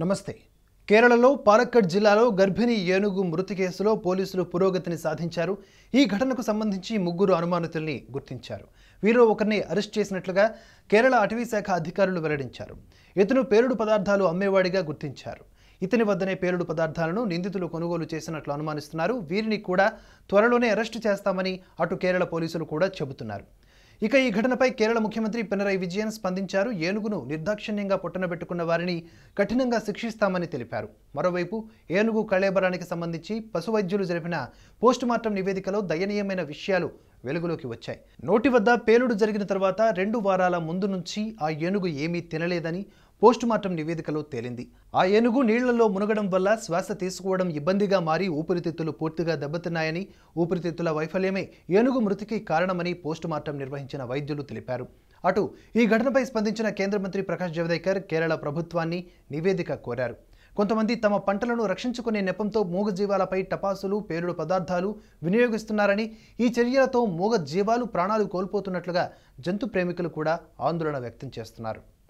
నమస్తే కేరళలో పాలక్కడ్ జిల్లాలో గర్భిణీ ఏనుగు మృతి కేసులో పోలీసులు పురోగతిని సాధించారు ఈ ఘటనకు సంబంధించి ముగ్గురు అనుమానితుల్ని గుర్తించారు వీరిలో ఒకరిని అరెస్ట్ చేసినట్లుగా కేరళ అటవీ శాఖ అధికారులు వెల్లడించారు ఇతను పేలుడు పదార్థాలు అమ్మేవాడిగా గుర్తించారు ఇతని వద్దనే పేలుడు పదార్థాలను నిందితులు కొనుగోలు చేసినట్లు అనుమానిస్తున్నారు వీరిని కూడా త్వరలోనే అరెస్టు చేస్తామని అటు కేరళ పోలీసులు కూడా చెబుతున్నారు ఇక ఈ ఘటనపై కేరళ ముఖ్యమంత్రి పినరయి విజయన్ స్పందించారు ఏనుగును నిర్దాక్షిణ్యంగా పొట్టనబెట్టుకున్న వారిని కఠినంగా శిక్షిస్తామని తెలిపారు మరోవైపు ఏనుగు కళేబరానికి సంబంధించి పశు వైద్యులు జరిపిన పోస్టుమార్టం నివేదికలో దయనీయమైన విషయాలు వెలుగులోకి వచ్చాయి నోటి వద్ద పేలుడు జరిగిన తర్వాత రెండు వారాల ముందు నుంచి ఆ ఏనుగు ఏమీ తినలేదని పోస్టుమార్టం నివేదికలో తేలింది ఆ ఏనుగు నీళ్లలో మునగడం వల్ల శ్వాస తీసుకోవడం ఇబ్బందిగా మారి ఊపిరితిత్తులు పూర్తిగా దెబ్బతిన్నాయని ఊపిరితిత్తుల వైఫల్యమే ఏనుగు మృతికి కారణమని పోస్టుమార్టం నిర్వహించిన వైద్యులు తెలిపారు అటు ఈ ఘటనపై స్పందించిన కేంద్ర మంత్రి ప్రకాష్ జవదేకర్ కేరళ ప్రభుత్వాన్ని నివేదిక కోరారు కొంతమంది తమ పంటలను రక్షించుకునే నెపంతో మూగజీవాలపై టపాసులు పేలుడు పదార్థాలు వినియోగిస్తున్నారని ఈ చర్యలతో మూగ జీవాలు ప్రాణాలు కోల్పోతున్నట్లుగా జంతు ప్రేమికులు కూడా ఆందోళన వ్యక్తం చేస్తున్నారు